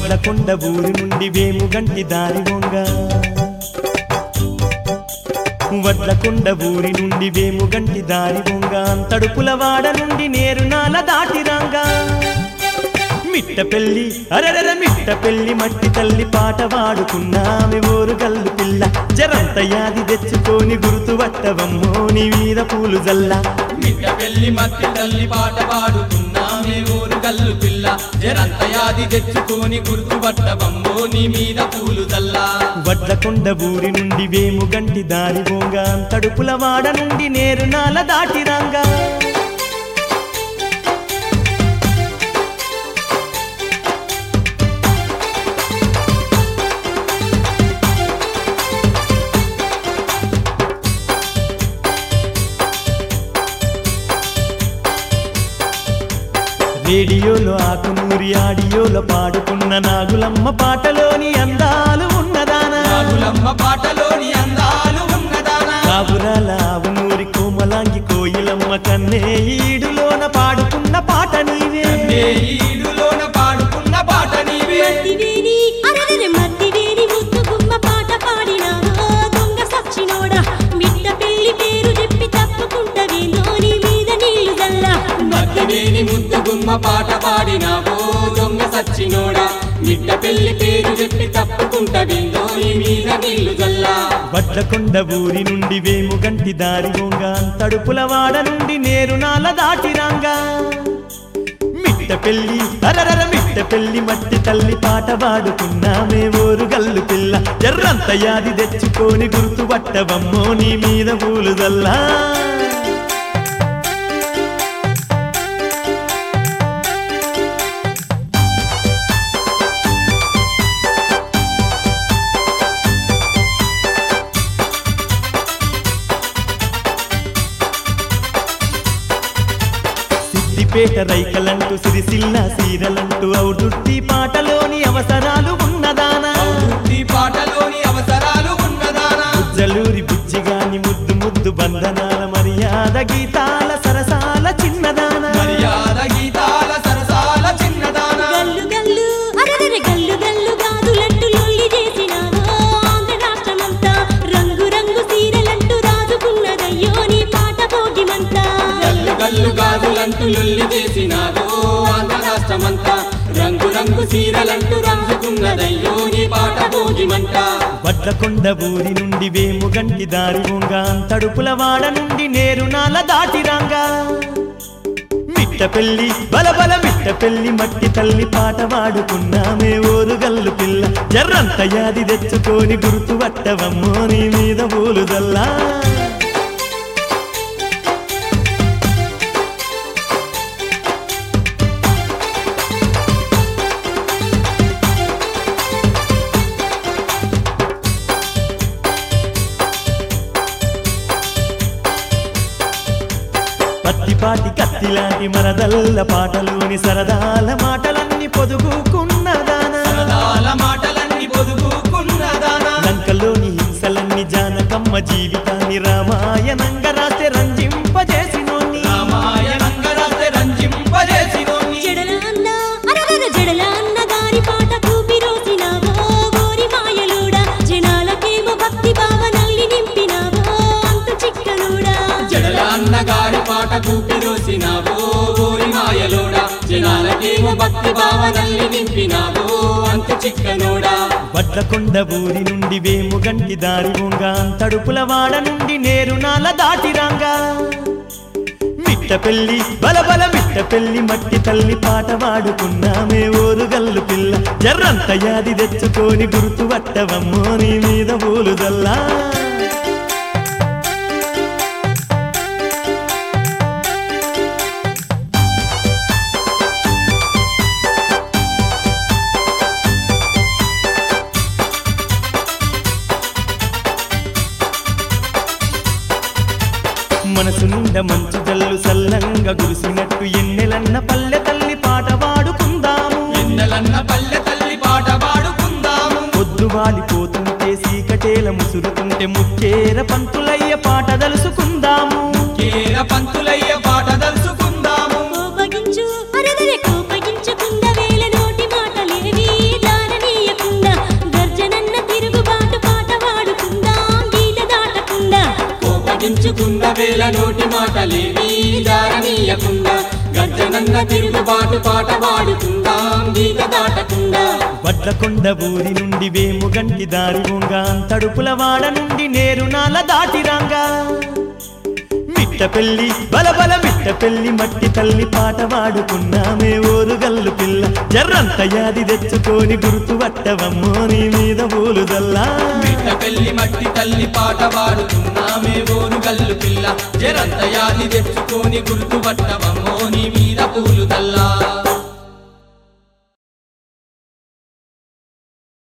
వడ్లకొండ ఊరి నుండి వేముగంటి దారి వంగ వడ్లకొండ ఊరి నుండి వేముగంటి దారి వంగ తడుపులవాడ నుండి నేరునాల దాటిరాంగా మిట్ట పెళ్ళి అరరర మిట్ట పెళ్ళి మట్టి తల్లి పాట పాడుకున్నామె ఓరు గల్లు పిల్ల జరంత యాది తెచ్చుకొని గుర్తు పట్టవమ్మో నీ మీద పూలు జల్లా మిట్ట పెళ్లి మట్టి తల్లి పాట పాడుతున్నామే ఊరు గల్లు పిల్ల జరంత యాది తెచ్చుకొని గుర్తుపట్టబమ్మో నీ మీద పూలు దల్లా వడ్లకొండ ఊరి నుండి వేముగంటి దారి బోంగ తడుపులవాడ నుండి నేరునాల దాటిరాంగా రేడియోలో ఆకునూరి ఆడియోలో పాడుకున్న నాగులమ్మ పాటలోని అందాలు ఉన్నదానా నాగులమ్మ పాటలోని అందాలు ఉన్నదానా కాపురాల ఆవునూరి కోమలాంగి కోయిలమ్మ కన్నే ఈడులోన పాడుకున్న పాట నీవే ఏ ఈడులోన పాడుకున్న పాట నీవే మద్దివేని అరరర మద్దివేని ముద్దు గుమ్మ పాట పాడినావో దొంగ సచ్చినోడా మిట్ట పెళ్లి పేరు చెప్పి తప్పుకుంటవేందో నీ మీద నీళ్లు జల్లా మధ్యవేని ముద్దు గుమ్మ పాట పాడినావో దొంగ సచ్చినోడా మిట్ట పెళ్లి పేరు చెప్పి తప్పుకుంటవిందో నీ మీద నీళ్లు జల్లా వడ్లకొండ ఊరి నుండి వేముగంటి దారి గొంగ తడుపులవాడ నుండి నేరునాల దాటిరాంగా మిట్ట పెళ్ళి అరరర మిట్ట పెళ్ళి మట్టి తల్లి పాట పాడుకున్నామే ఓరు గల్లు పిల్ల ఎర్రంత యాది తెచ్చుకొని గుర్తు పట్టవమ్మో నీ మీద పూలు జల్లా సిద్దిపేట రైకలంటూ సిరిసిల్ల సీరలంటూ ఔదుర్తి పాటలోని అవసరాలు ఉన్నదానా ఈ పాటలోని అవసరాలు ఉన్నదానా జలూరి బుజ్జిగాని ముద్దు ముద్దు బంధనాల మర్యాద గీతాల సరసాల చిన్నదానా మర్యాద గీతాల సరసాల చిన్నదానా గల్లు గల్లు అరరర గల్లు గల్లు గాదులంటూ లొల్లి చేసినావో ఆంధ్ర రాష్ట్రమంతా రంగు రంగు సీరలంటూ రాజుకున్నదయ్యో నీ పాట భోగిమంతా గల్లు గల్లు గాజులంటూ లొల్లి చేసినాదో ఆంధ్ర రాష్ట్రమంతా రంగు రంగు సీరలంటూ రంగుకున్నదయ్యో నీ పాట భోగిమంట వడ్లకొండ ఊరి నుండి వేముగంటి దారి వంగ తడుపులవాడ నుండి నేరునాల దాటిరాంగా మిట్ట పెళ్ళి బలబల మిట్ట పెళ్ళి మట్టి తల్లి పాట పాడుకున్నామే ఓరు గల్లు పిల్ల ఎర్రంత యాది తెచ్చుకొని గుర్తు పట్టవమ్మో నీ మీద పూలు జల్లా పత్తిపాటి కత్తిలాంటి మరదల్ల పాటలోని సరదాల మాటలన్నీ పొదుగుకున్నదానా సరదాల మాటలన్నీ పొదుపుకున్నదానా లంకలోని హింసలన్నీ జానకమ్మ జీవితాన్ని రామాయణంగా రాస్తే రంజింపజేసినోన్ని రామాయణంగా రాస్తే రంజింపజేసినోని జడల అన్న అరరర జడల అన్న గారి పాట కూపి రోసినావో గోరి మాయలుడా జనాలకేమో భక్తి భావనల్ని నింపినావో అంత చిక్కనుడా జడల అన్నగారి పాట కూపి రోసినావో ఓరి మాయలోడా జనాలకేమో భక్తి భావనల్ని నింపినావో అంత చిక్కనోడా వడ్లకొండ ఊరి నుండి వేముగంటి దారి వంగ తడుపులవాడ నుండి నేరునాల దాటిరాంగా మిట్ట పెళ్ళి బలబల మిట్ట పెళ్ళి మట్టి తల్లి పాట పాడుకున్నామే ఓరు గల్లు పిల్ల ఎర్రంత యాది తెచ్చుకొని గుర్తు పట్టవమ్మో నీ మీద పూలు జల్లా మనసు నిండా మంచు జల్లు సల్లంగా కురిసినట్టు ఎన్నెలన్న పల్లె తల్లి పాట పాడుకుందాము ఎన్నెలన్న పల్లె తల్లి పాట పాడుకుందాము పొద్దు వాలిపోతుంటే సీకటేల ముసురుతుంటే ముక్కేర పంతులయ్య పాట దలుసుకుందాము కేర పంతులయ్య పాట దలుచుకుందాము కోపగించు అరదరే కోపగించుకున్న వేళ నోటి మాటలేవి దాన పలుకుతున్న వేళ నోటి మాటలేవి జారనీయకుండా గర్జనన్న తిరుగుబాటు పాట పాడుకుందాం గీత దాటకుండా వడ్లకొండ ఊరి నుండి వేముగంటి దారి వంగ తడుపుల వాడ నుండి నేరు నాల దాటిరాంగా మిట్ట పెళ్లి బలబల మిట్ట పెళ్లి మట్టి తల్లి పాట పాడుకున్నామే ఓరుగల్లు పిల్ల జర్రంత యాది తెచ్చుకొని గుర్తు పట్టవమ్మో నీ మీద పూలుదల్లా బిడ్డ పెళ్లి మట్టి తల్లి పాట పాడుతున్నామే ఓరు గల్లు పిల్ల జరంత యాది తెచ్చుకొని గుర్తుపట్టవమ్మో నీ మీద పూలు